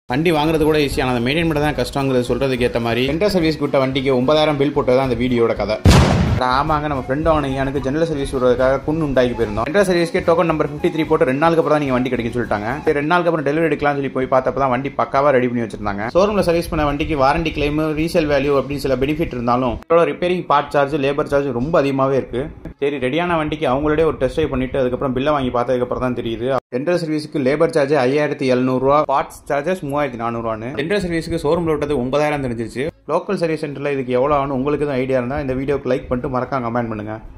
வண்டி வாங்குறது கூட ஈஸி ஆனால் அதை மெயின்டைன் பண்ண தான் கஷ்டங்கிறது சொல்கிறதுக்கு ஏற்ற மாதிரி சென்ட்ரல் சர்வீஸ் விட்ட வண்டிக்கு ஒன்பதாயிரம் பில் போட்டது தான் அந்த வீடியோட கதை அட ஆமாங்க நம்ம ஃப்ரெண்ட் அவனுக்கு எனக்கு ஜெனரல் சர்வீஸ் விடுறதுக்காக குன்னு உண்டாக்கி போயிருந்தோம் ஜெனரல் சர்வீஸ்க்கே டோக்கன் நம்பர் ஃபிஃப்டி த்ரீ போட்டு ரெண்டு நாளுக்கு அப்புறம் தான் நீங்கள் வண்டி கிடைக்குன்னு சொல்லிட்டாங்க சரி ரெண்டு நாளுக்கு அப்புறம் டெலிவரி எடுக்கலாம்னு சொல்லி போய் பார்த்தப்ப தான் வண்டி பக்காவாக ரெடி பண்ணி வச்சிருந்தாங்க ஷோரூமில் சர்வீஸ் பண்ண வண்டிக்கு வாரண்டி கிளைம் ரீசேல் வேல்யூ அப்படின்னு சில பெனிஃபிட் இருந்தாலும் repairing part charge labour charge ரொம்ப அதிகமாகவே இருக்கு சரி ரெடியான வண்டிக்கு அவங்களோட ஒரு டெஸ்ட் ட்ரைவ் பண்ணிட்டு அதுக்கப்புறம் பில்லை வாங்கி பார்த்ததுக்கப்புறம் தான் தெரியுது ஜென்ரல் சர்வீஸுக்கு லேபர் சார்ஜ் ஐயாயிரத்தி எழுநூறுவா பார்ட்ஸ் சார்ஜஸ் மூவாயிரத்தி நானூறுவான்னு ஜென்ரல் சர்வீஸுக்கு ஷோரூமில் விட்டது ஒன்பதாயிரம் தெரிஞ்சிச்சு லோக்கல் சர்வீஸ் சென்டரில் இதுக்கு எவ்வளோ ஆகும் உங்களுக்கு தான் ஐடியா இருந்தால் இந்த வீடியோக்கு லைக் பண்ணிட்டு மறக்காம கமெண்ட் பண்ணுங்க